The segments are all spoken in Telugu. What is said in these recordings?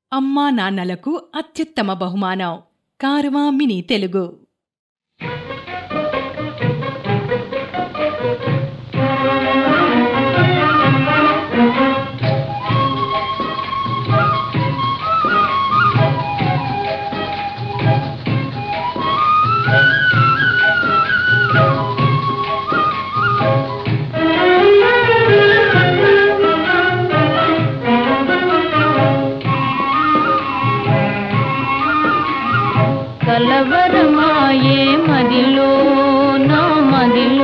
అమ్మా నాన్నలకు అత్యుత్తమ బహుమానం కారవా మినీ తెలుగు కలవరమాయే మదిలో నా మదిలో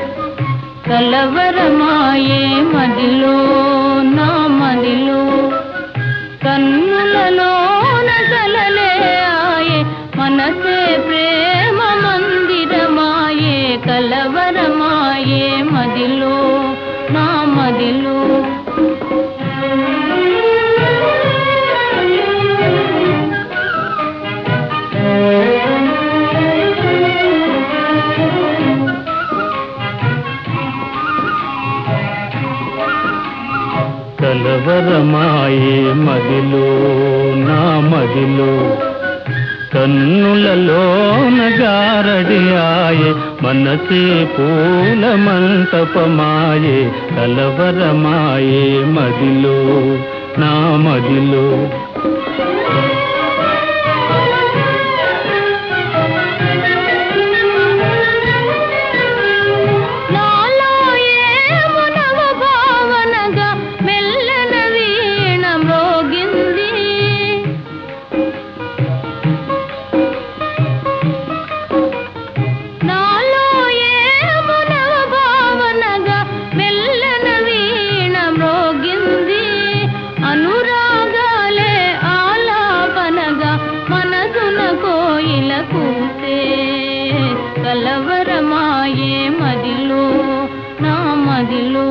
కలవరమాయే మదిలో నా మదిలో కన్నులలో నగలలే ఆయే మనసే ప్రేమ మందిరమాయే కలవరమాయే మదిలో నా మదిలో కలవరమాయే మదిలో నా మదిలో కన్నులలో నగారడియాయే మనసే పూల మంటపమాయే కలవరమాయే మదిలో నా మదిలో నాలో ఏమునవ భావనగా మెల్లన వీణ మ్రోగింది నాలో ఏమునవ భావనగా మెల్లన వీణ మ్రోగింది అనురాగాలే ఆలాపనగా మనసున కోయిల కూసే కలవరమాయే మదిలో నా మదిలో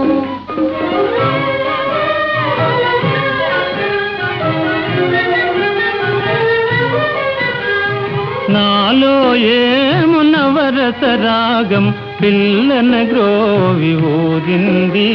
నాలో ఏమునవరస రాగం పిల్లన గ్రోవి ఊరింది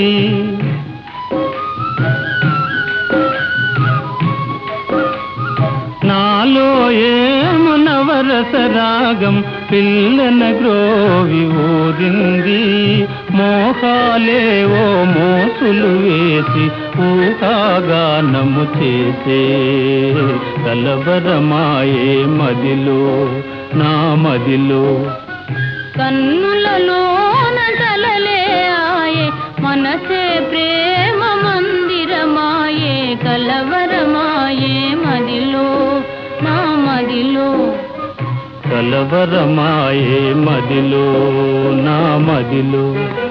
నాలో ఏమునవరస రాగం పిల్లన గ్రోవి ఊరింది మోహాలేవో మోసులు వేసి ఊహాగానము చేసే కలవరమాయే మదిలో నా మదిలో కన్నులలో నగలలే ఆయే మనసే ప్రేమ మందిరమాయే కలవరమాయే మదిలో నా మదిలో కలవరమాయే మదిలో నా మదిలో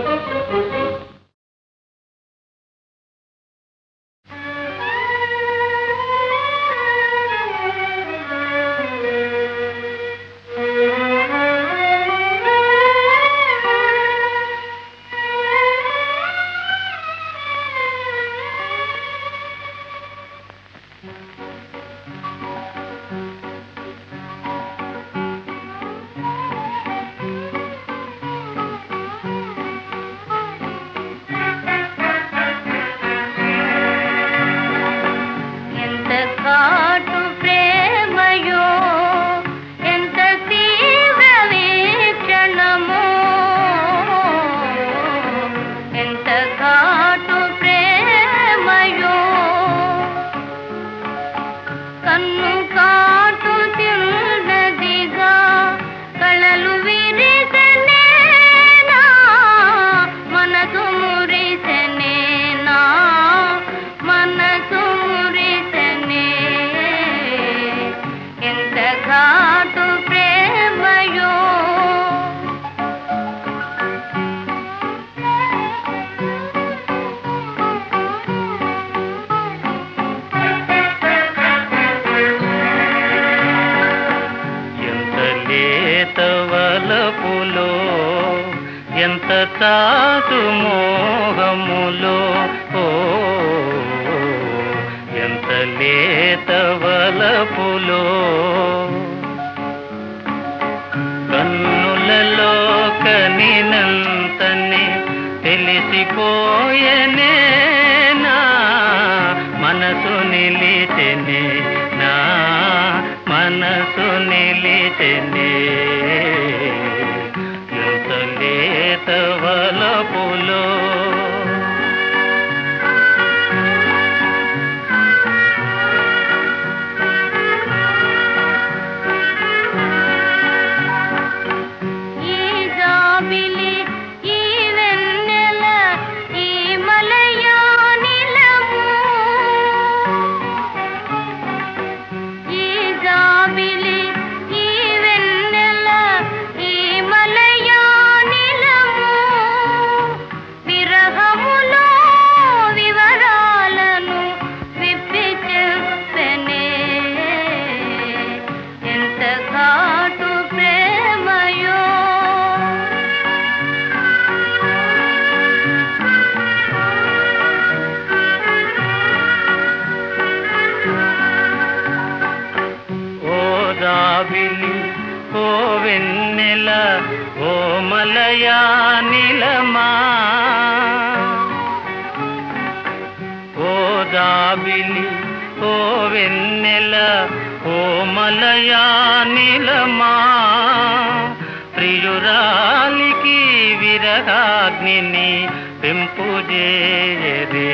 ఎంత కాటు ప్రేమయో ఎంత తీవ్ర వీక్షణమో ఎంత కాటు ప్రేమయో కన్ను కాటు తిన్నదిగా కళలు విరిసనేనా మనసు మురిసనేనా మనసు మురిసనే ఎంత ఘాటు ప్రేమయో ఎంత లేత వలపులో ఎంత తాటు మోహములో ఓ ఎంత లేత వలపులో కన్నులలో కనినంతనే తెలిసిపోయనే నా మనసు నిలిచెనే మనసు నిలిచెనే ఎంత లేత వలపులో ఈ జాబిలి ఈ వెన్నెల ఈ మలయానిలము ఈ జాబిలి ఈ వెన్నెల ఈ మలయానిలము విరహములో వివరాలను విప్పి చెప్పనే ఎంత ఘాటు ప్రేమయో ఓ దాబిలి ఓ వెన్నెల ఓ మలయా నిలమా ఓ దాబిలి ఓ వెన్నెల ఓ మలయా నిలమా ప్రియురాలికి విరహాగ్నిని పెంపు చేయరే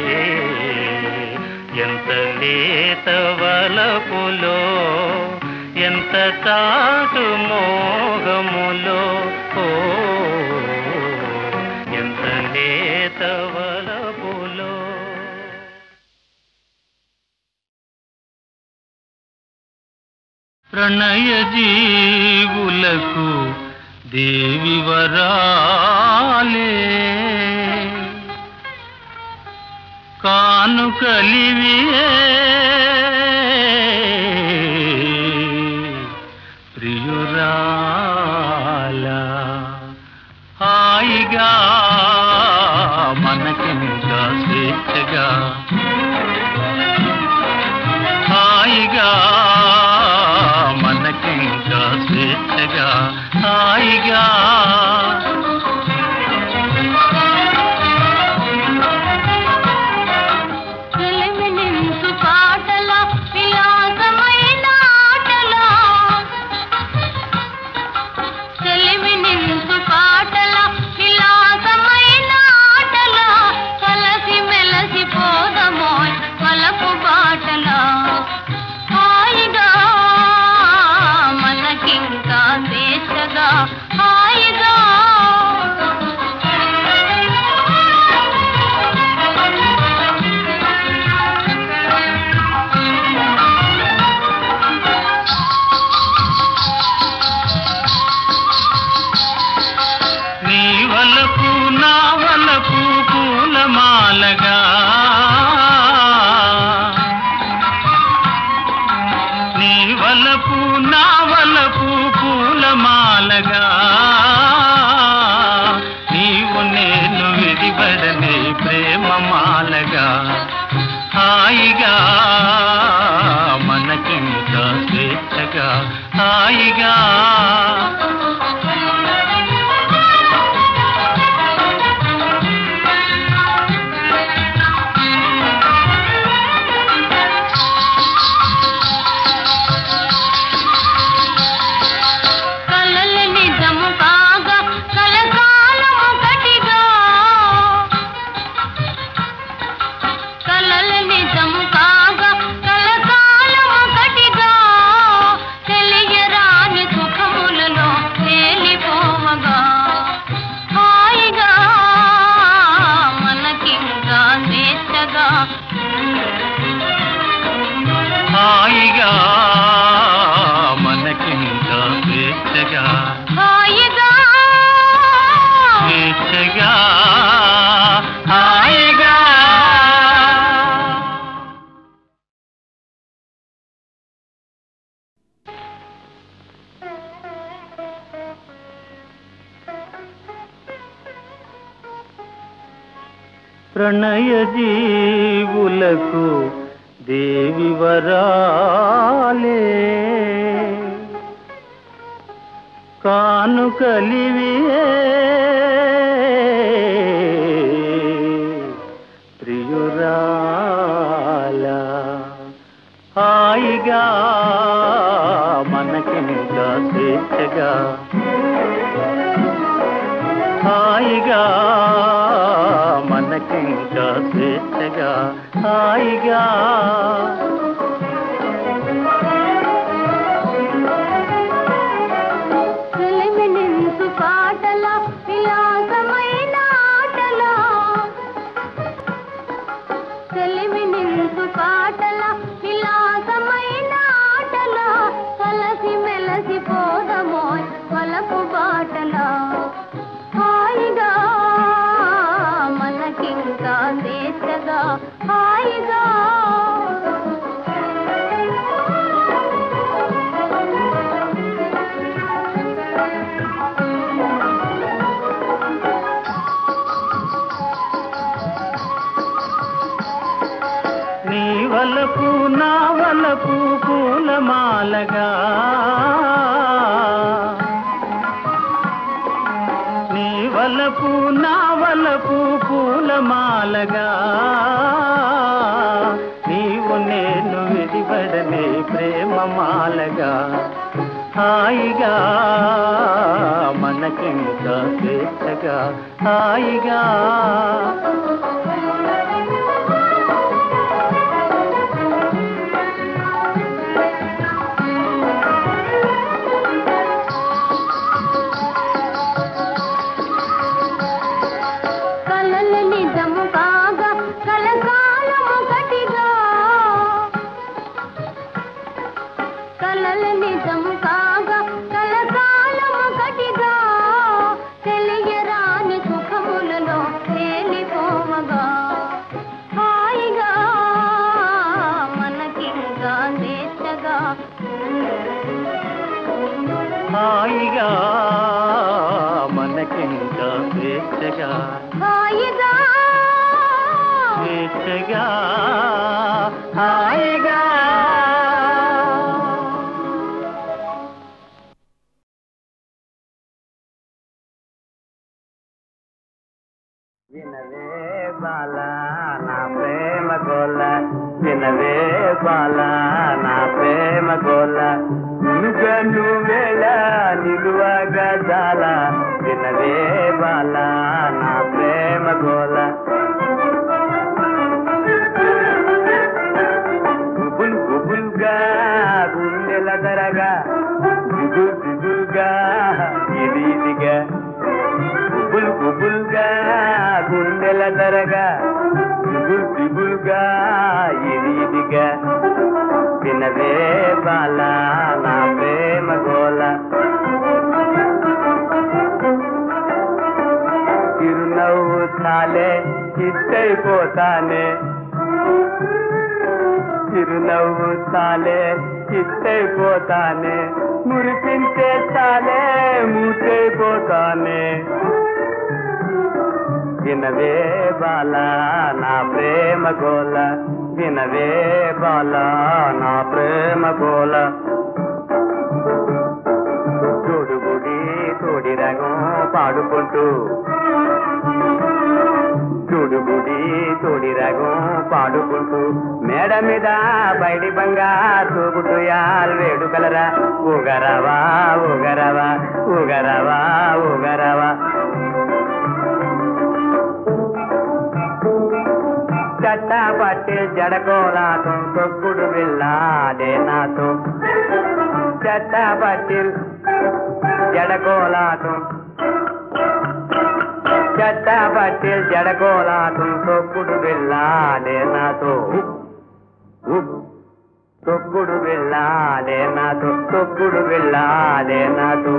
ఎంత లేత వలపులో ఎంత చాటు మోగములో ఓ ఎంత లేత వలపులో ప్రణయ జీవులకు దేవి వరాలే కానుకలివియే ప్రియురాల హాయిగా మనకింత స్వేచ్ఛగా హాయిగా మనకింత స్వేచ్ఛగా హాయిగా చెలిమినించు పాటల విలాసమైన ఆటల చెలిమినించు పాటల విలాసమైన ఆటల కలసి మెలసి పోదమోయ్ వలపు బాటల హాయిగా మనకింకా స్వేచ్ఛగా హాయిగా నీ వలపు నా వలపు పూలమాలగా నీ వలపు నా వలపు పూలమాలగా నీవు నేను విడిపడని ప్రేమ మాలగా హాయిగా మనకింత స్వేచ్ఛగా హాయిగా కలల నిజము కాగా కలకాలము గటిగా కలల నిజము కాగా కలకాలము గటిగా తెలియరాని సుఖములలో తేలిపోవగా హాయిగా మనకింకా స్వేచ్ఛగా హాయిగా మనకింత స్వేచ్ఛగా హాయిగా స్వేచ్ఛగా హాయిగా ప్రణయ జీవులకు దేవి వరాలే కానుకలివియే ప్రియురాల హాయిగా మనకింకా స్వేచ్ఛగా హాయిగా మనకింకా స్వేచ్ఛగా హాయిగా వెలిమినించు పాటల విలాసమైన ఆటల వెలిమినించు పాటల విలాసమైన ఆటల కలసి మెలసి పోదమోయ్ వలపు బాటల హాయిగా మనకింకా స్వేచ్ఛగా హాయిగా నీ వలపు నా వలపు పూలమాలగా నీ వలపు నా వలపు పూలమాలగా నీవు నేను విడిపడని ప్రేమమాలగా హాయిగా మనకింకా స్వేచ్ఛగా హాయిగా కలల నిజము కాగా కలకాలము గటిగా కలల నిజము కాగా కలకాలము గటిగా తెలియరాని సుఖములలో తేలిపోవగా హాయిగా మనకింకా స్వేచ్ఛగా హాయిగా మనకింకా స్వేచ్ఛగా హాయిగా స్వేచ్ఛగా హాయిగా వినవే బాల నా ప్రేమ గోల వినవే బాల నా ప్రేమ గోల నుగను వేళ నిలువగా జాల వినవే బాల నా ప్రేమ గోల గుబుల్ గుబుల్గా గుండెల దరగా దిగుల్ దిగుల్గా ఇది ఇదిగా గుబుల్ గుబుల్గా గుండెల దరగా దిగుల్ దిగుల్గా ఇది ఇదిగా వినవే బాల నా ప్రేమ గోల చిరునవ్వు చాలే చిత్తైపోతానే చిరునవ్వు చాలే చిత్తైపోతానే మురిపించే చాలే మూతైపోతానే వినవే బాల నా ప్రేమ గోల వినవే బాల నా ప్రేమ గోల తోడుగుడి తోడి రగం పాడుకుంటూ చూడుగుడి తోడి రగం పాడుకుంటూ మేడ మీద బయటి బంగా తూగుటుయాల్ వేడుకలరా ఊగరవా ఊగరవా ఊగరవా ఊగరవా చట్ట పట్టి జడకోలాటం తొక్కుడు వెళ్ళాడే నాతో చట్ట పట్టి జడకోలాటం చెట్ట పట్టి జడకోలాటం తొక్కుడు వెళ్ళాడే నాతో ఉప్. తొక్కుడు వెళ్ళాడే నాతో తొక్కుడు వెళ్ళాడే నాతో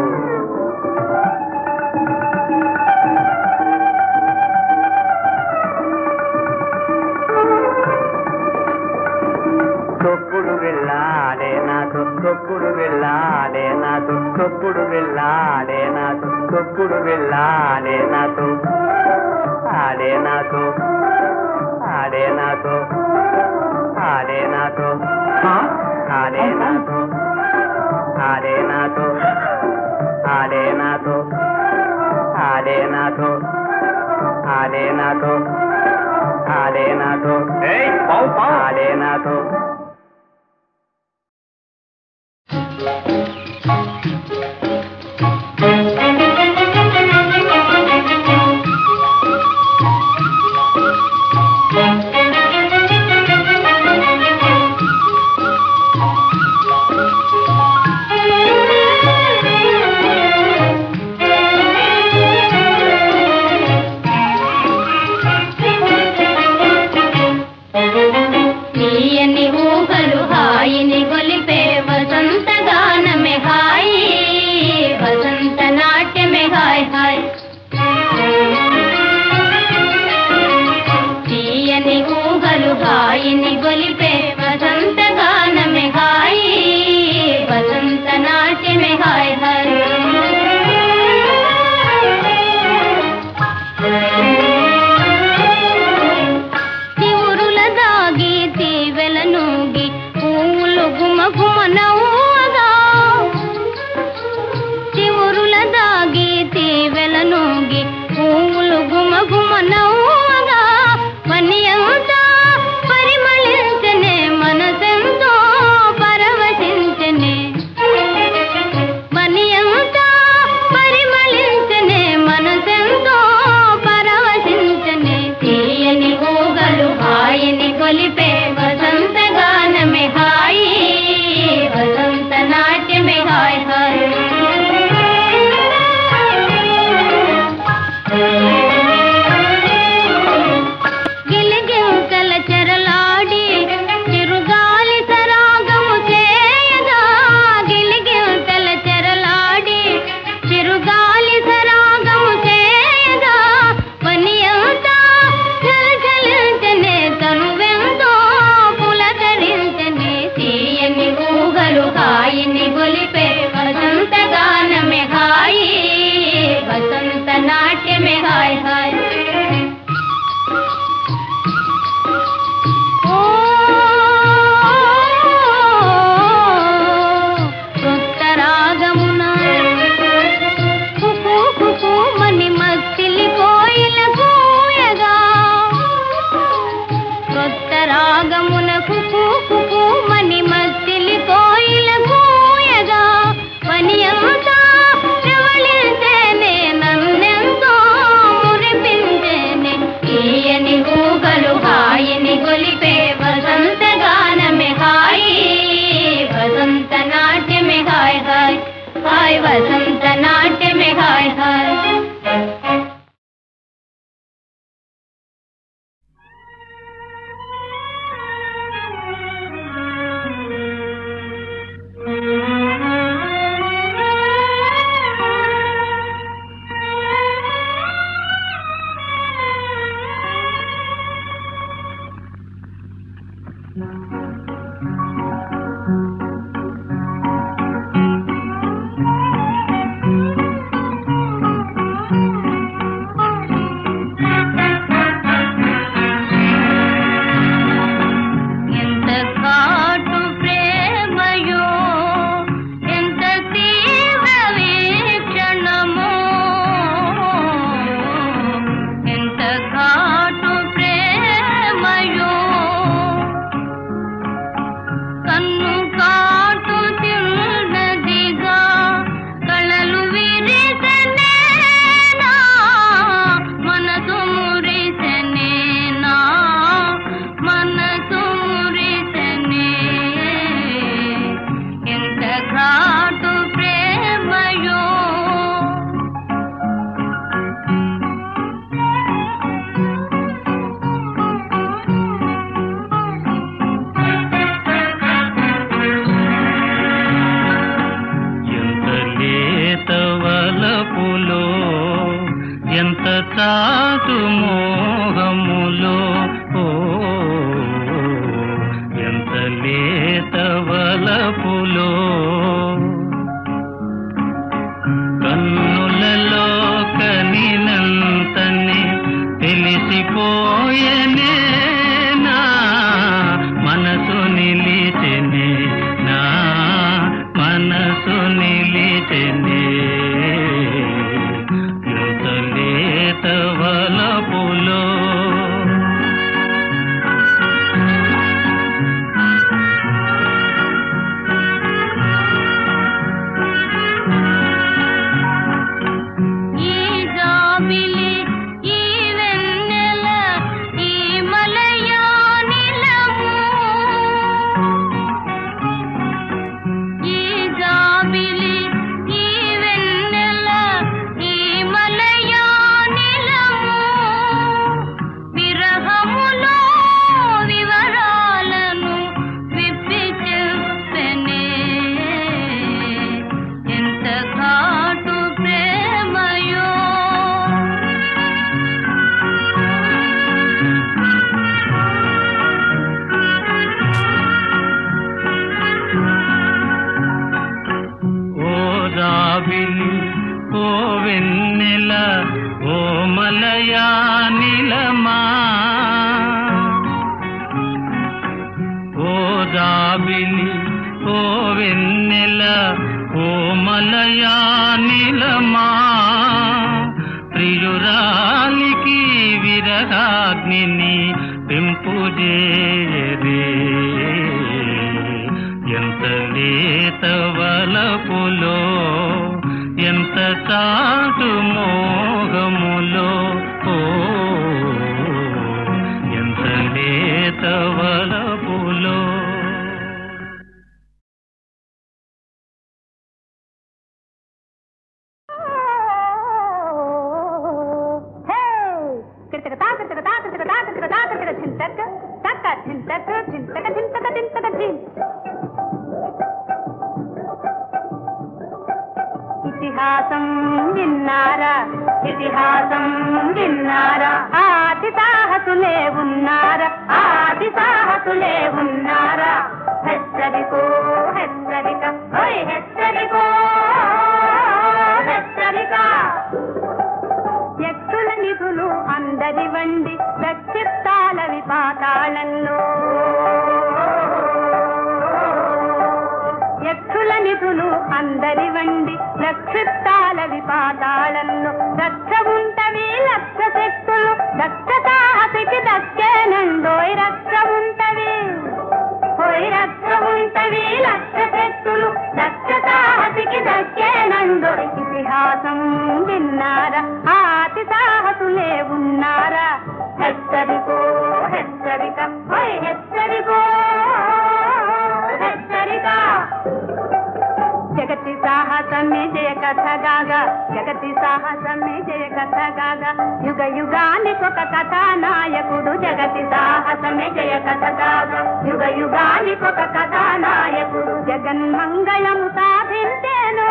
తొక్కుడు వెళ్ళాడే నాతో తొక్కుడు వెళ్ళాడే నాతో తొక్కుడు వెళ్ళాడే నాతో తొక్కుడు వెళ్ళాడే నాతో ఆడే నాతో ఆడే నాతో ఆడే నాతో ఆడే నాతో ఆడే నాతో ఆడే నాతో ఆడే నాతో ఆడే నాతో ఆడే నాతో ఆడే నాతో గుమ గుమ నవ్వగా చివురుల దాగి తీవెల నూగి పువ్వులు గుమ గుమ నవ్వగా వన్యంతా పరిమళించనే మనసెంతో పరవశించనే వన్యంతా పరిమళించనే మనసెంతో పరవశించనే తీయని ఊగలు హాయిని కొలిపే వసంత గానమే హాయి వసంత నాట్యమే హాయ్ హాయ్ గిలిగింతల చెరలాడి చిరుగాలి సరాగము చేయగా గిలిగింతల చెరలాడి చిరుగాలి సరాగము చేయగా పనియంతా చలచలించనే తనువెంతో పులకరించనే తీయని ఊగలు హాయిని గొలిపే వసంత గానమే హాయి వసంత నాట్యమే హాయ్ హాయ్ ఓ కొత్త రాగమున కుకు కుకు మని మత్తిలి కోయిల కూయగా కొత్త రాగమున కుకు కుకు మని మత్తిలి కోయిల కూయగా వనియంతా ప్రవళించేనే నన్నెంతో మురిపించేనే ఈయని ఊగలు హాయిని గొలిపే వసంత గానమే హాయి వసంత నాట్యమే హాయ్ హాయ్ హాయ్ వసంత నాట్యమే హాయ్ హాయ్ ఎంత కాటు ప్రేమయో ఎంత తీవ్ర వీక్షణమో ఎంత కాటు ప్రేమయో కన్ను కాటు తిన్నదిగా కళలు విరిసనేనా మనసు మురిసనేనా మనసు మురిసనే ఎంత ఘాటు ప్రేమయో ఎంత లేత వలపులో ఎంత చాటు మోహములో ఓ ఎంత లేత వలపులో కన్నులలో కనినంతని తెలిసిపోయనే నా మనసు నిలిచెనే నా మనసు నిలిచెనే ఎంత లేత వలపులో మలయానిలమా ప్రియురాలికి విరహాగ్నిని పెంపుజేయరే ఎంత లేత వలపులో ఎంత చాటు మోహములో ఓ ఎంత లేత వలపులో ఇతిహాసం విన్నారా ఇతిహాసం విన్నారా ఆది సాహసులే ఉన్నారా ఆది సాహసులే ఉన్నారా హెచ్చరికో హెచ్చరిక ఓయ్ హెచ్చరికో హెచ్చరిక ఎత్తుల నిధులు అందరి వండి వ్యక్తిత్వాల విపాతాళంలో ఎత్తుల నిధులు అందరి వండి నక్షత్రాల విపాతాళంలో దక్ష ఉంటవి లక్ష శక్తులు దక్షతాహతికి దక్కేనండోయ్ రక్ష ఉంటవి పోయి రక్ష ఉంటవి లక్ష శక్తులు దక్షతాహతికి దక్కేనండోయ్ ఇతిహాసం విన్నారా ఆతి సాహసులే ఉన్నారా హెచ్చరికో హెచ్చరిక పోయి హెచ్చరికో హెచ్చరిక జగతి సాహసమే జయ కథ గాగా జగతి సాహసమే జయ కథ గాగా యుగ యుగానికి ఒక కథానాయకుడు జగతి సాహసమే జయ కథ గాగా యుగ యుగానికి ఒక కథానాయకుడు జగన్మంగళము సాధించేను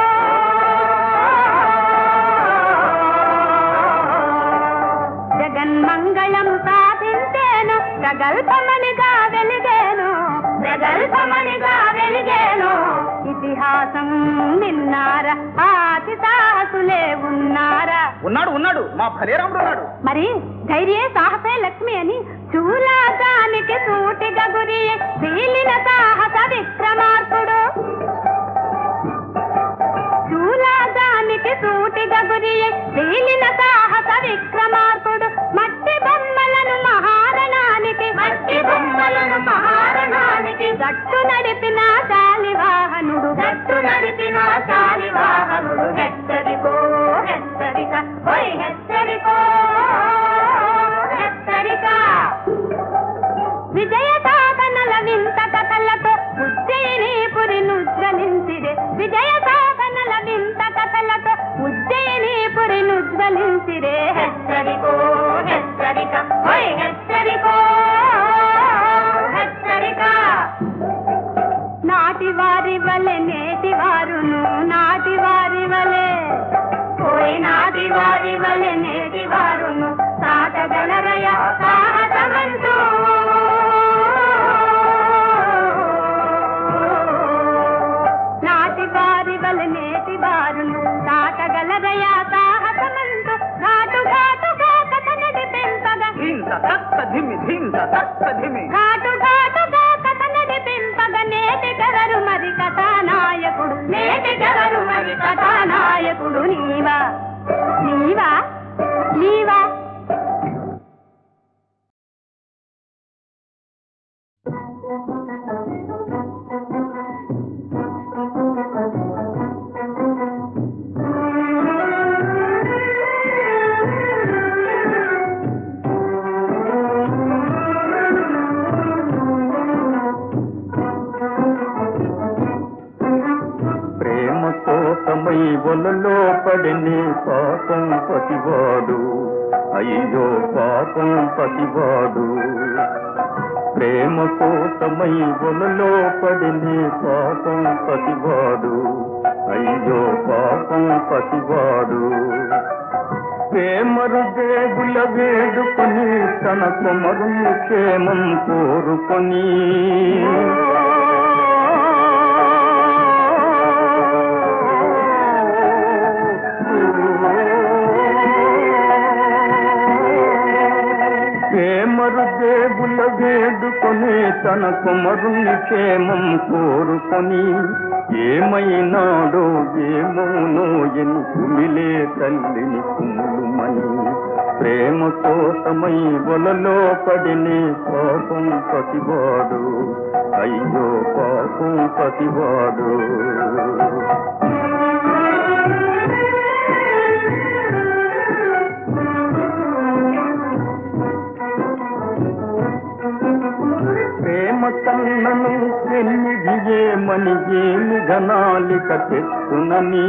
జగన్మంగళం సాధించేను ప్రగల్భమణిగా వెలిగేను ప్రగల్భమణిగా వెలిగేను ఇతిహాసం విన్నారా ఆతి సాహసులే ఉన్నారా ఉన్నాడు ఉన్నాడు మా ఫలేరాముడు ఉన్నాడు మరి ధైర్యే సాహసే లక్ష్మి అని చూలాగానికి సూటిగా గురి వీలిన సాహస విక్రమార్కుడు చూలాగానికి సూటిగా గురి వీలిన సాహస విక్రమార్కుడు మట్టి బొమ్మలను మహారణానికి మట్టి బొమ్మలను మహారణానికి గట్టు నడిపిన శాలివాహనుడు గట్టు నడిపిన శాలివాహనుడు హెచ్చరికో హెచ్చరిక ఓయ్ హెచ్చరికో హెచ్చరిక విజయ సాధనల వింత కథలతో ఉజ్జయిని పురి నుజ్వలించిరే విజయ సాధనల వింత కథలతో ఉజ్జయిని పురి నుజ్వలించిరే హెచ్చరికో హెచ్చరిక ఓయ్ హెచ్చరికో హెచ్చరిక నాటి వారి వలె నేటి వారును నాటి వారి వలె పోయి నాటి వారి వలె నేటి వారును సాటగలరయ సాహసమంటూ నాటి వారి వలె నేటి వారును సాటగలరయ సాహసమంటూ ఘాటు ఘాటుగా కథ నడిపింపగా ధీంత తక్క ధిమి ధీంత తక్క ధిమి ఘాటు ఘాటుగా కథ నడిపింపగ నేటి కలరు మరి కథానాయకుడు నేటి కలరు మరి కథానాయకుడు నీవా నీవా నీవా ప్రేమ కోసమై వలలో పడిని పాపం పతివాడు అయ్యో పాపం పతివాడు ప్రేమ కోసమై వలలో పడిని పాపం పతివాడు అయ్యో పాపం పతివాడు ప్రేమరు దేవుల వేడుకొని తన కుమరు క్షేమం కోరుకొని ప్రేమరు దేవుల వేడుకొని తన కుమరుని క్షేమం కోరుకొని ఏమైనాడో ఏమోనో ఎని కుమిలే తల్లిని కుములుమని ప్రేమ కోసమై వలలో పడిని పాపం పతివాడు అయ్యో పాపం పతివాడు ప్రేమ కన్నను పెన్నిడియేమని ఏమి ఘనాలిక తెచ్చునని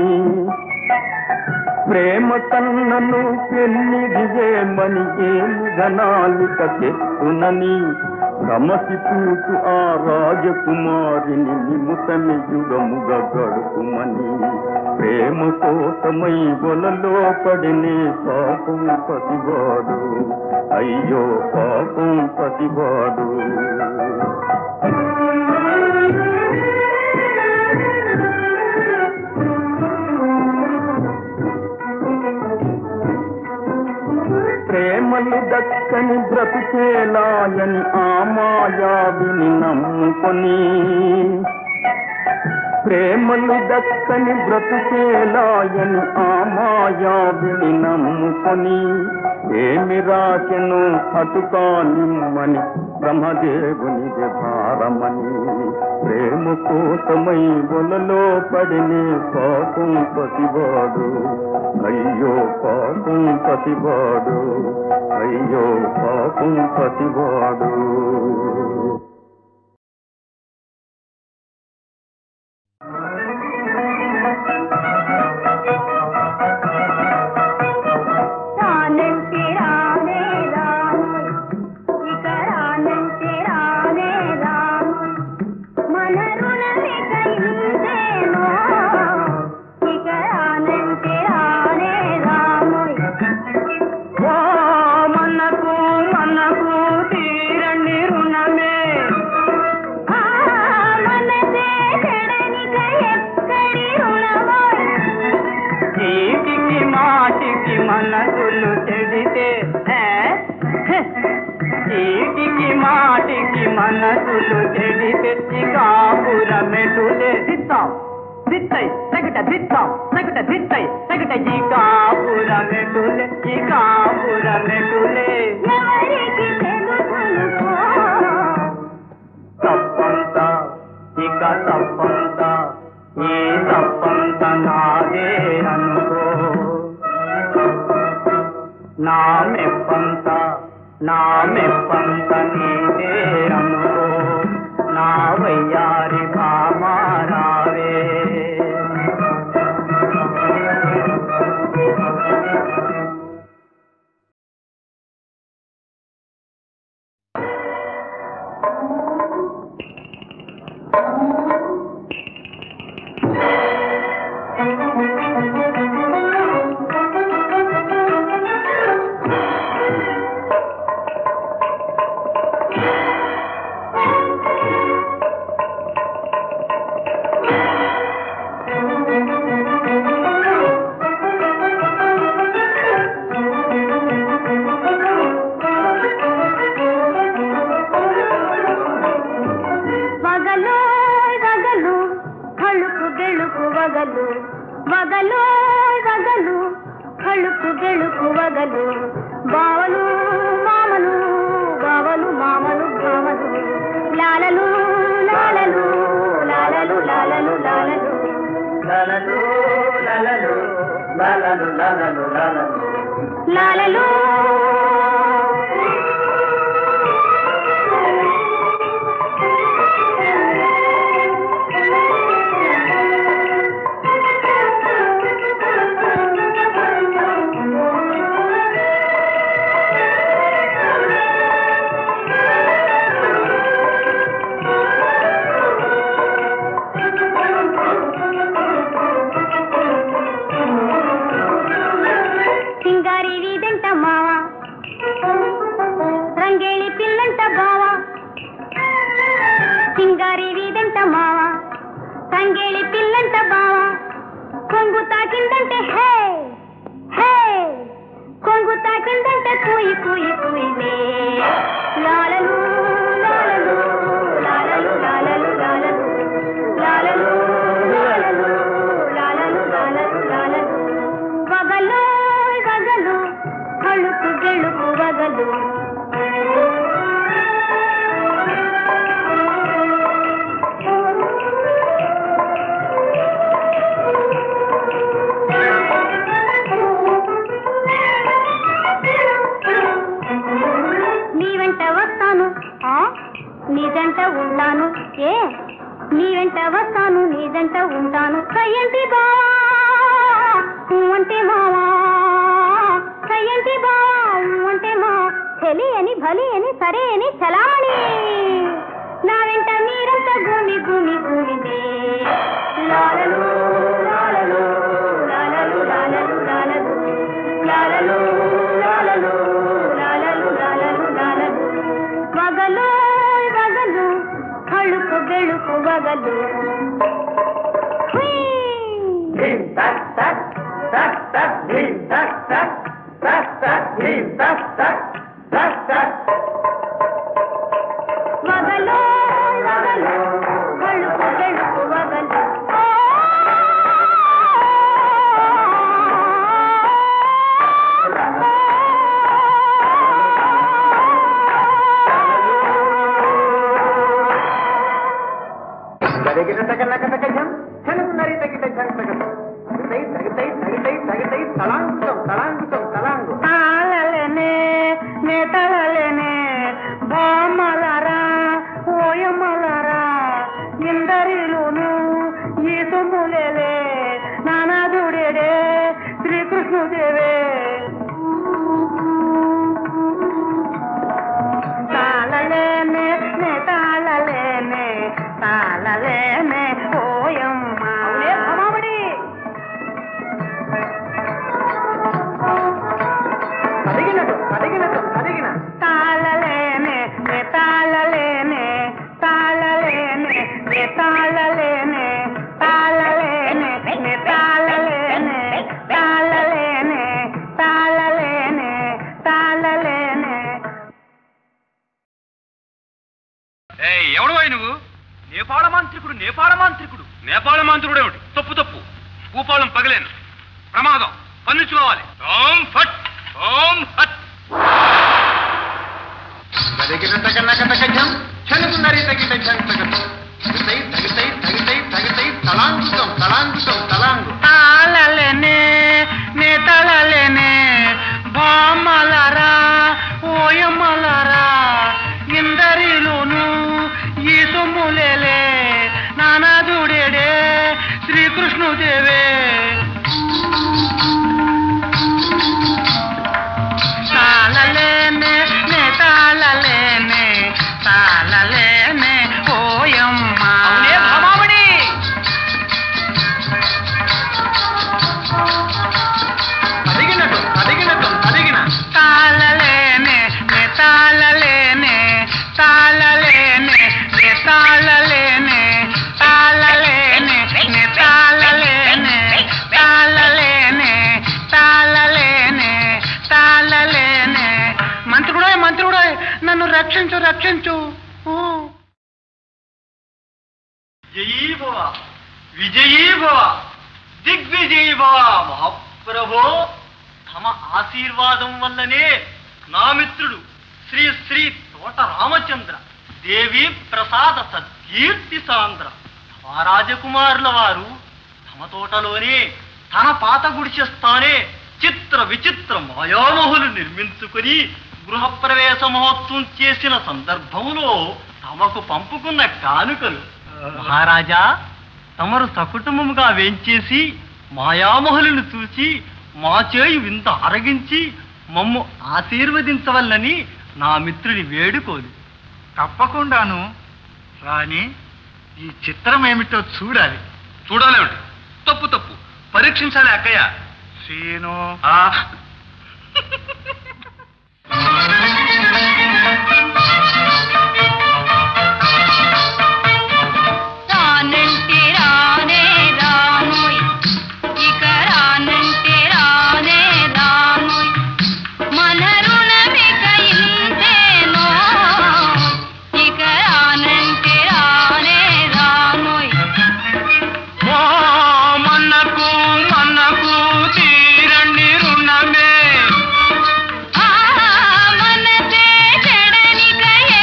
ప్రేమ కన్నను పెన్నిడియేమని ఏమి ఘనాలిక తెచ్చునని రమసి పూచు ఆ రాజకుమారిని నిముతని యుగముగా గడుపుమని ప్రేమ కోసమై వలలో పడినే పాపం పతివాడు అయ్యో పాపం పతివాడు ప్రేమలు దక్కని బ్రతుకేలాయని ఆ మాయావిని నమ్ముకొని ప్రేమలు దక్కని బ్రతుకేలాయని ఆ మాయావిని నమ్ముకొని ఏమి రాకెను అటుకా నిమ్మని బ్రహ్మదేవుని భారమని ప్రేమ కోసమై వలలో పడినే పాపం పతివాడు అయ్యో పాపం పతివాడు అయ్యో పాపం పతివాడు రానంటే రానే రాను ఇక రానంటే రానే రాను మన రుణమిక ఇంతేనో ఇక రానంటే రానే రాను ఓ మనకు మనకు తీరని రుణమే ఆ మనసే చెడనిక ఎక్కడి రుణమో చీటికి మాటికి మనసులు చెడితే ఏ? హె! చీటికి మాటికి మనసులు చెడితే ఇకాపుర మెటులే దిత్తాం దిత్తై తగట దిత్తాం తగట దిత్తై తగట ఈ కాపుర మెటులే ఈ కాపుర మెటులే ఎవరికి తెలుసునుకో తప్పంత ఇక తప్పంత ఈ తప్పంత నాదే అనుకో నా మెప్పంత నా మెప్పంత నీదే అనుకో నా వయ్యారి భామారావే వగలు వగలు కಳುಕು ಗೆಳುಕು వగలు వగలు వగలు కಳುకు గెలుకు వగలు బావలు మామలు బావలు మామలు భామలు లాలలు లాలలు లాలలు లాలలు లాలలు లలలు లలలు లలలు లలలు లలలు లాలలు సింగారి వీధంట మావ రంగేళి పిల్లంట బావ సింగారి వీధంట మావ రంగేళి పిల్లంట బావ కొంగు తాకిందంటే హే హే కొంగు తాకిందంటే కూయి కూయి కూయిలే లాలలు లాలలు లాలలు లాలలు లాలలు లాలలు నీ వెంట వస్తాను నీ జంట ఉంటాను కయ్యంటి బావా ఊ అంటే మావా కయ్యంటి బావా ఊ అంటే మా చెలి అని భలి అని సరే అని చలామణి నా వెంట మీరంతా భూమి భూమి భూమిదే లాలలు లాలలు లాలలు లాలలు లాలలు లాలలు లాలలు లాలలు లాలలు లాలలు వగలు వగలు కಳುకు బెళుకు వగలు హుయ్. ధీం తక్ తక్ తక్ తక్ ధీం తక్ తక్ తక్ తక్ ధీం తక్ తక్ తక్ తక్ వగలు వగలు కಳುకు బెళుకు వగలు గదిగిన తగన కథకజం చనుకున్నరి తగిట చంతగం తగితై తగితై తగితై తగితై తలాంగుతం తలాంగుతం తలాంగు తాళలేనే నే తళలేనే బామలరా ఓయమలరా ఇందరిలోను ఈ సొమ్ములేలే నానాదుడేడే శ్రీకృష్ణుదేవే తాళలేనే నే తాళలేనే తాళలేనే ఓయమ్మ తదిగినటు తదిగినటు తదిగిన తాళలేనే నే తాళలేనే తాళలేనే నే తాళలేనే తాళలేనే నే తాళలేనే తాళలేనే తాళలేనే తాళలేనే ఏయ్, ఎవడు వాయి నువ్వు నేపాళ మాంత్రికుడు నేపాళ మాంత్రికుడు నేపాళ మాంత్రికుడు ఏమిటి తప్పు తప్పు భూపాలం పగలేను ప్రమాదం పన్నుకోవాలి ఓం ఫట్ ఓం హట్ గదిగిన తగన కథకజం చనుకున్నరి తగిట చంతగం తగితై తగితై తగితై తగితై తలాంగుతం తలాంగుతం తలాంగు తాళలేనే నే తళలేనే బామలరా ఓయమలరా ఇందరిలోను ఈ సొమ్ములేలే నానాదుడేడే శ్రీకృష్ణుదేవే తాళలేనే నే తాళలేనే తాళలేనే ఓయమ్మ భామామణి తదిగినటు తదిగినటు తదిగిన తాళలేనే నే తాళలేనే తాళలేనే నే తాళలేనే తాళలేనే నే తాళలేనే తాళలేనే తాళలేనే తాళలేనే మంత్రుడే మంత్రుడే నన్ను రక్షించు రక్షించు ఊ. జయీ భవ విజయీ భవ దిగ్విజయీ భవ మహాప్రభో తమ ఆశీర్వాదం వల్లనే నా మిత్రుడు శ్రీ శ్రీ తోట రామచంద్ర దేవి ప్రసాద సత్కీర్తి సాంద్ర రాజకుమారుల వారు తమ తోటలోనే తన పాత గుడిచేస్తానే చిత్ర విచిత్ర మాయామహులు నిర్మించుకుని గృహప్రవేశ మహోత్సవం చేసిన సందర్భంలో తమకు పంపుకున్న కానుకలు మహారాజా తమరు సకుటుంబముగా వేంచేసి మాయామహులను చూసి మా చేయి వింత అరగించి మమ్ము ఆశీర్వదించవల్లని నా మిత్రుని వేడుకోదు తప్పకుండాను రాని ఈ చిత్రం ఏమిటో చూడాలి చూడాలేమిటి తప్పు తప్పు పరీక్షించాలి అక్కయ్య సీను ఆ, రానంటే రానే రానోయ్ ఇక రానంటే రానే రానోయ్ మన రుణమిక ఇంతేనో ఇక రానంటే రానే రానోయ్ ఓ మన్నకు మన్నకు తీరండి రుణమే ఆ మనసే చెడనిక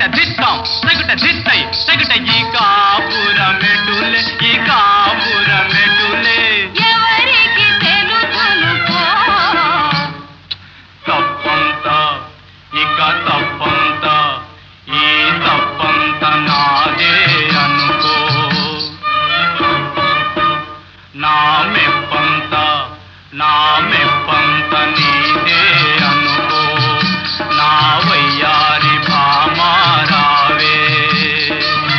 దిత్తాం తగుట దిత్తై తగుట ఈ కాపుర మెటులే ఈ కాపుర మెటులే ఎవరికి తెలుసును పో తప్పంత ఇక తప్పంత ఈ తప్పంత నాదే అనుకో నా మెప్పంత నా మెప్పంత నీదే అనుకో నా వయ్యారి భామారావే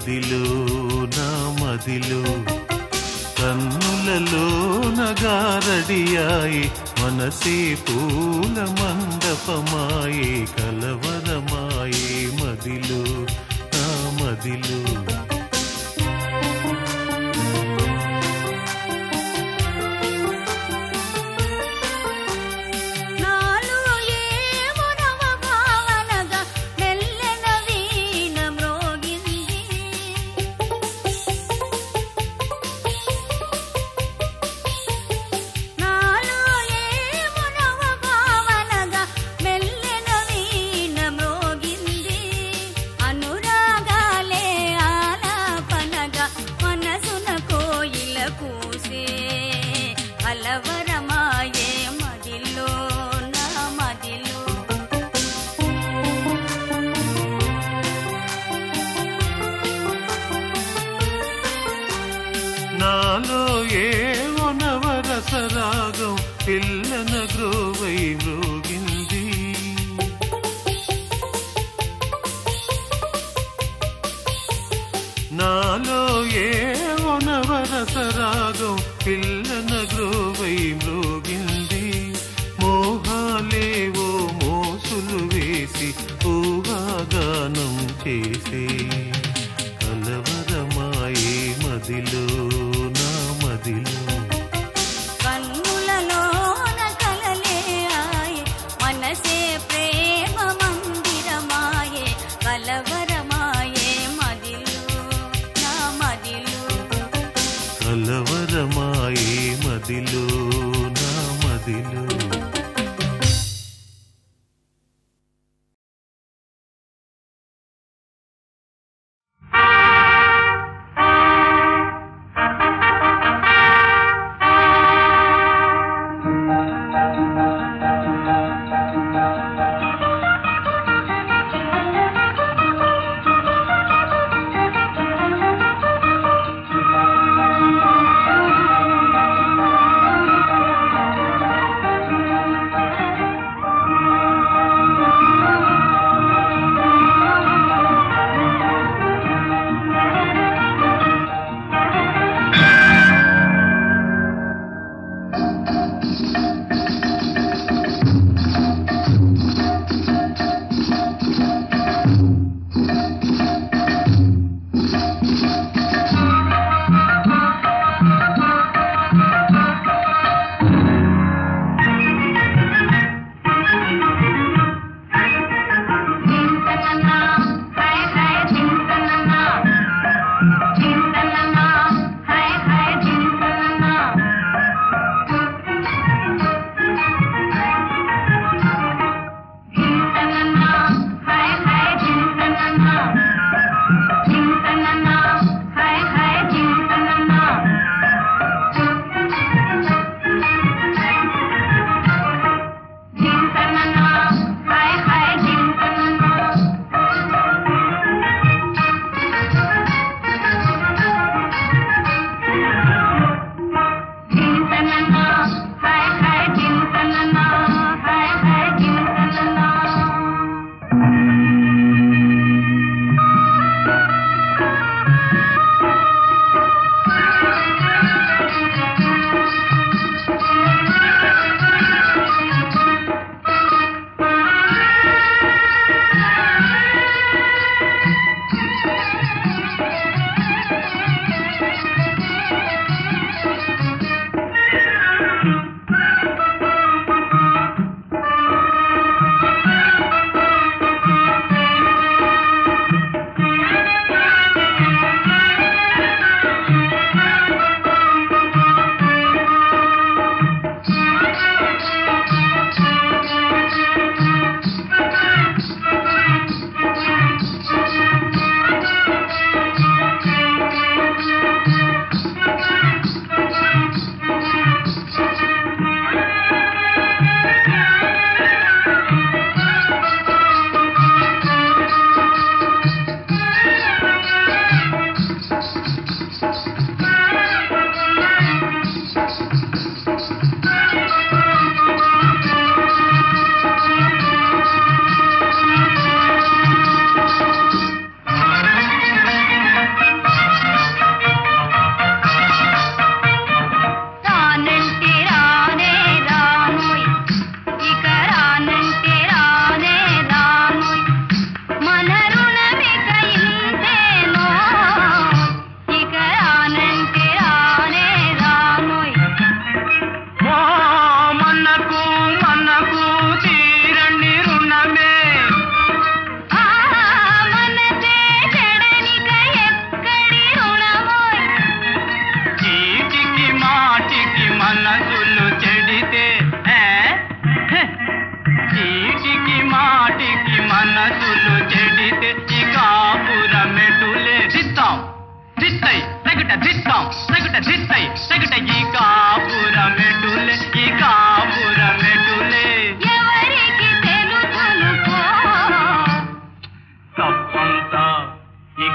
మదిలో నా మదిలో కన్నులలో నగారడియాయి మనసే పూల మండపమాయి కలవరమాయి మదిలో నా మదిలో నాలో ఏమో నవ భావనగా మెల్లెన వీణ మ్రోగింది నాలో ఏమో నవ భావనగా మెల్లెన వీణ మ్రోగింది అనురాగాలే ఆలాపనగా మనసున కోయిల కూసే కలవరమాయే మదిలో నా మదిలో నాలో ఏవో నవరసరాగం పిల్లన గ్రోవై మ్రోగింది నాలో ఏవో నవరసరాగం పిల్లన గ్రోవై మ్రోగింది మోహాలేవో మోసులు వేసి ఊహాగానం చేసే కలవరమాయే మదిలో నా మదిలో కన్నులలోన కలలే ఆయే మనసే ప్రేమ మందిరమాయే కలవరమాయే మదిలో నా మదిలో కలవరమాయే మదిలో నా మదిలో ఆ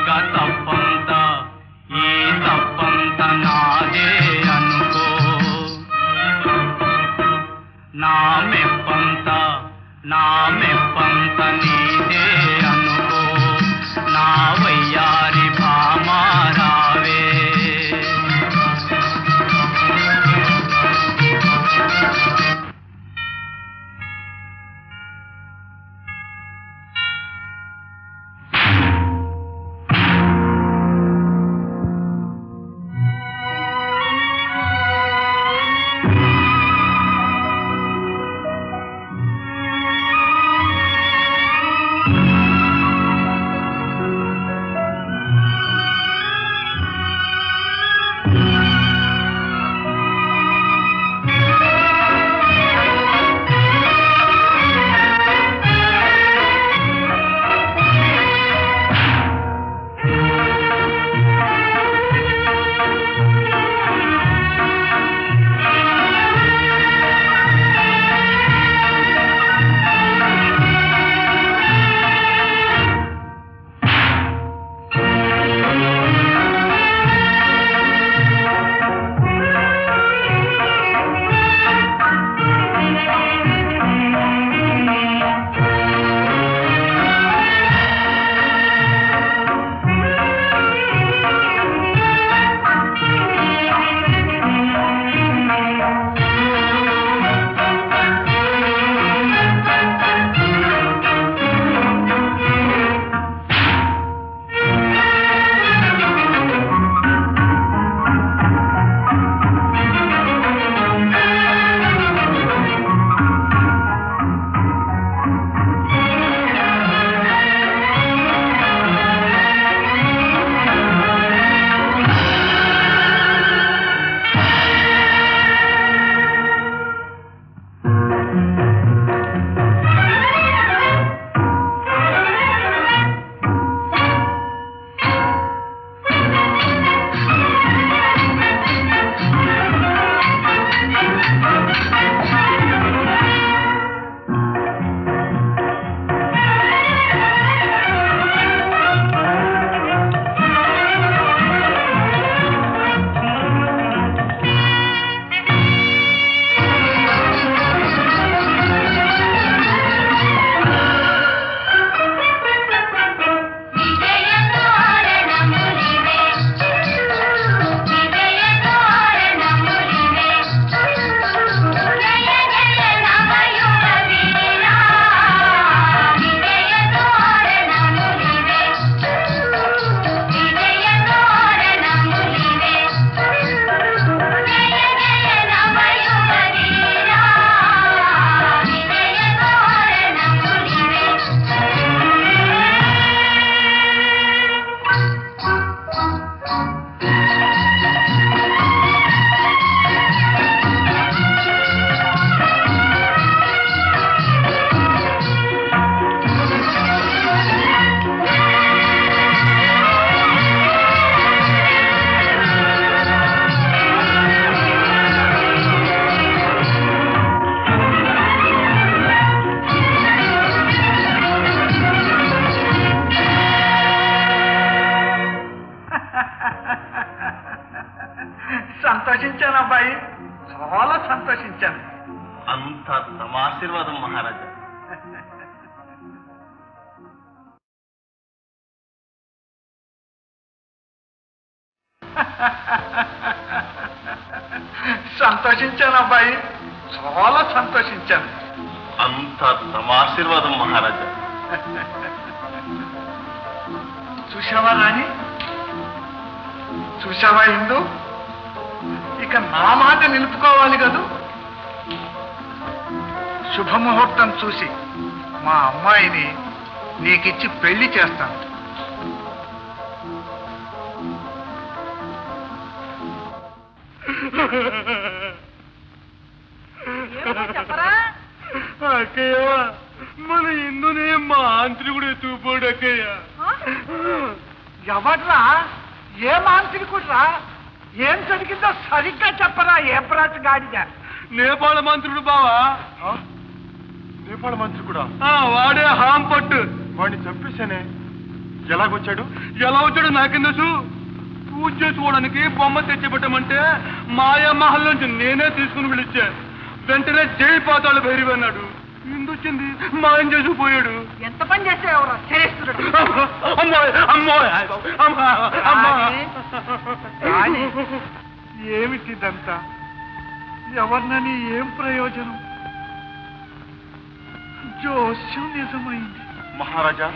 ఇక తప్పంత ఈ తప్పంత నాదే అనుకో నా మెప్పంత నా మెప్పంత నీదే అనుకో నా వయ్యారి భామారావే సంతోషించాను అబ్బాయి చాలా సంతోషించాను అంత తమ ఆశీర్వాదం మహారాజా సంతోషించాను అబ్బాయి చాలా సంతోషించాను అంత తమ ఆశీర్వాదం మహారాజా చూసావా రాణి చూసావా ఇందు ఇక నా మాట నిలుపుకోవాలి కదూ శుభముహూర్తం చూసి మా అమ్మాయిని నీకిచ్చి పెళ్లి చేస్తాను అక్కయ్య మన ఇందునే మా ఆంత్రికుడు ఎత్తుకుపోడు అక్కయ్య ఎవడ్రా ఏ మానసికుడ్రా ఏం జరిగిందో సరిగ్గా చెప్పరా ఏ ప్రాచ గాడిద నేపాళ మంత్రుడు బావా నేపాళ మంత్రి కూడా ఆ, వాడే హాం పట్టు వాడిని చంపేశానే ఎలాగొచ్చాడు ఎలా వచ్చాడో నాకేం తెలుసు పూజ చేసుకోవడానికి బొమ్మ తెచ్చిపెట్టమంటే మాయా మహల్ నుంచి నేనే తీసుకుని పిలిచా వెంటనే జై పాతాళ భైరవి అన్నాడు ఇందొచ్చింది మాయం చేసుకుపోయాడు ఎంత పని చేసావురా శరేశ్వరుడు అమ్మాయి అమ్మాయి అమ్మా అమ్మా రాణి, ఏమిటి ఇదంతా ఎవరినని ఏం ప్రయోజనం జోస్యం నిజమైంది మహారాజా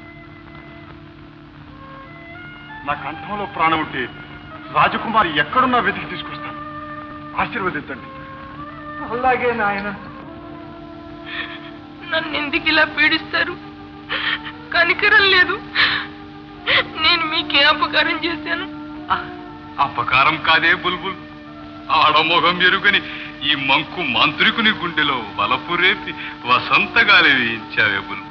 నా కంఠంలో ప్రాణం ఉంటే రాజకుమారి ఎక్కడున్నా వెతికి తీసుకొస్తాను ఆశీర్వదించండి అలాగే నాయన నన్ను ఎందుకు ఇలా పీడిస్తారు కనికరం లేదు నేను మీకే అపకారం చేశాను అపకారం కాదే బుల్బుల్ ఆడమొగం ఎరుగని ఈ మంకు మాంత్రికుని గుండెలో వలపు రేపి వసంతగాలి వేయించావే బుల్బుల్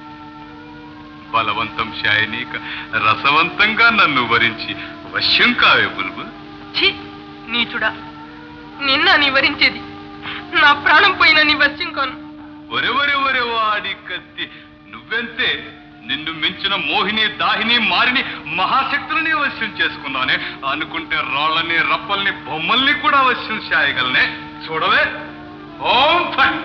బలవంతం శాయనీక రసవంతంగా నన్ను వరించి వశ్యం కావే బుల్బుల్ ఛీ నీచుడా నిన్న నివరించేది నా ప్రాణం పోయిన నీ వశ్యం కాను ఒరే ఒరే ఒరే వాడి కత్తి నువ్వెంతే నిన్ను మించిన మోహిని దాహిని మారిని మహాశక్తులని వశ్యం చేసుకున్నానే అనుకుంటే రాళ్ళని రప్పల్ని బొమ్మల్ని కూడా వశ్యం చేయగలనే చూడవే ఓం ఫట్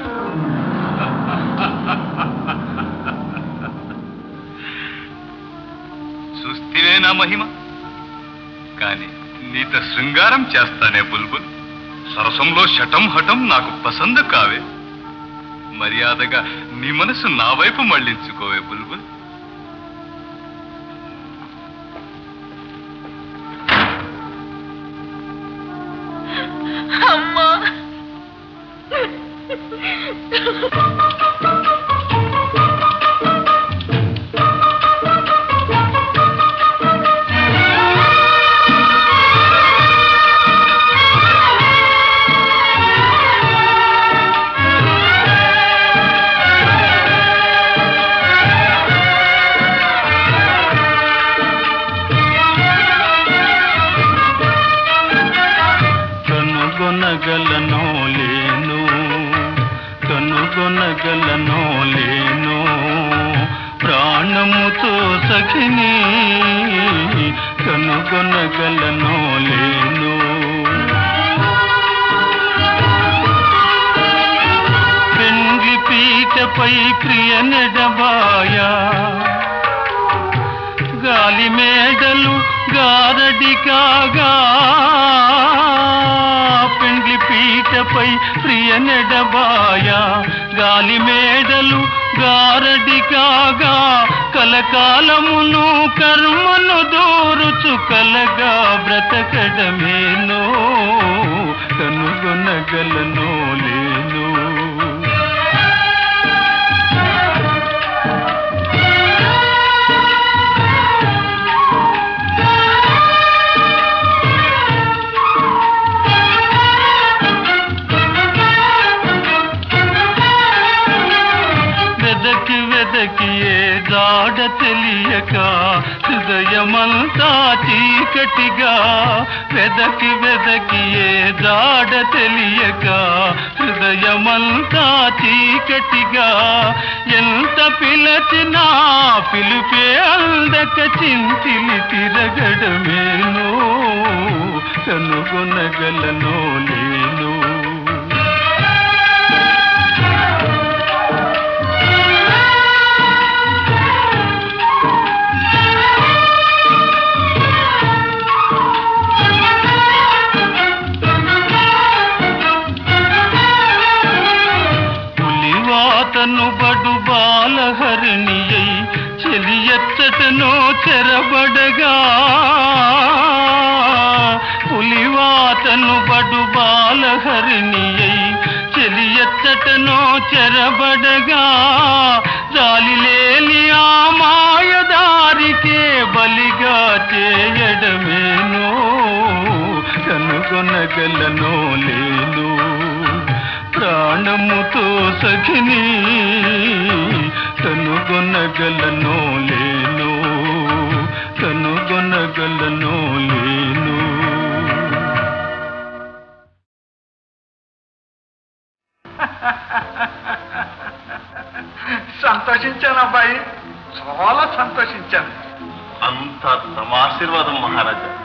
చూస్తేనే నా మహిమ కాని నీత శృంగారం చేస్తానే బుల్బుల్ సరసంలో శటం హఠం నాకు పసందు కావే మర్యాదగా నీ మనసు నా వైపు మళ్ళించుకోవే బుల్బుల్ అమ్మా కనుగొనగలనో లేను కనుగొనగలనో లేను ప్రాణముతో సఖిని కనుగొనగలనో లేను పెండ్లి పీటపై ప్రియ నెడబాయా గాలి మేడలు గారడి కాగా పెండ్లి పీటపై ప్రియ నెడబాయ గాలి మేడలు గారడి కాగా కలకాలమును కర్మను దూరుచు కలగా బ్రతకడమేనో కనుగొనగలను లేను వెదకి వెదకి ఏ జాడ తెలియక హృదయమంతా చీకటిగా వెదకి వెదకి ఏ జాడ తెలియక హృదయమంతా చీకటిగా ఎంత పిలచినా పిలిపే అందక చింతిలి తిరగడమేనో కనుగొనగలనో లేను పులివాతను బడు బాలహరిణియై చెలియచ్చటనో చెరబడగా పులివాతను బడు బాలహరిణియై చెలియచ్చటనో చెరబడగా జాలి లేని ఆ మాయదారికే బలిగా చేయడమేనో కనుగొనగలనో లేను ప్రాణముతో సఖిని కనుగొనగలనో లేను కనుగొనగలనో లేను సంతోషించాను అబ్బాయి చాలా సంతోషించాను అంతా తమ ఆశీర్వాదం మహారాజా